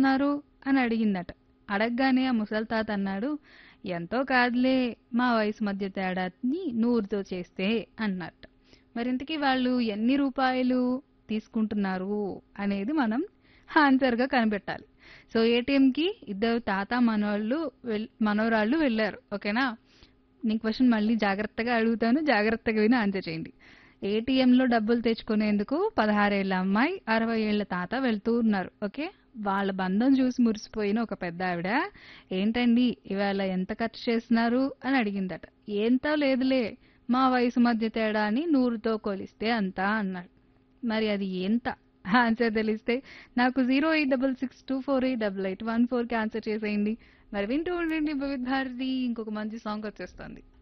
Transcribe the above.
చేస్తున్నారు అని అడిగిందట అడగగానే ఆ ముసలి తాత అన్నాడు ఎంతో కాదులే మా వయసు మధ్య తేడాని నూరుతో చేస్తే అన్నట్టు మరి ఇంతకీ వాళ్ళు ఎన్ని రూపాయలు తీసుకుంటున్నారు అనేది మనం ఆన్సర్గా కనిపెట్టాలి సో ఏటీఎంకి ఇద్దరు తాత మనవాళ్ళు వెల్- మనవరాళ్ళు వెళ్ళారు ఓకేనా నేను క్వశ్చన్ మళ్ళీ జాగ్రత్తగా అడుగుతాను జాగ్రత్తగా విని ఆన్సర్ చేయండి ఏటీఎంలో డబ్బులు తెచ్చుకునేందుకు పదహారేళ్ల అమ్మాయి అరవై ఏళ్ల తాత వెళ్తూ ఉన్నారు ఓకే వాళ్ళ బంధం చూసి మురిసిపోయిన ఒక పెద్ద ఆవిడ ఏంటండి ఇవాళ ఎంత ఖర్చు చేస్తున్నారు అని అడిగిందట ఏంతో లేదులే మా వయసు మధ్య తేడా అని నూరుతో కొలిస్తే అంత అన్నాడు మరి అది ఎంత ఆన్సర్ తెలిస్తే నాకు zero eight double six two four eight double eight one ఫోర్కి ఆన్సర్ చేసేయండి మరి వింటూ ఉండండి వివిధ భారతి ఇంకొక మంచి సాంగ్ వచ్చేస్తుంది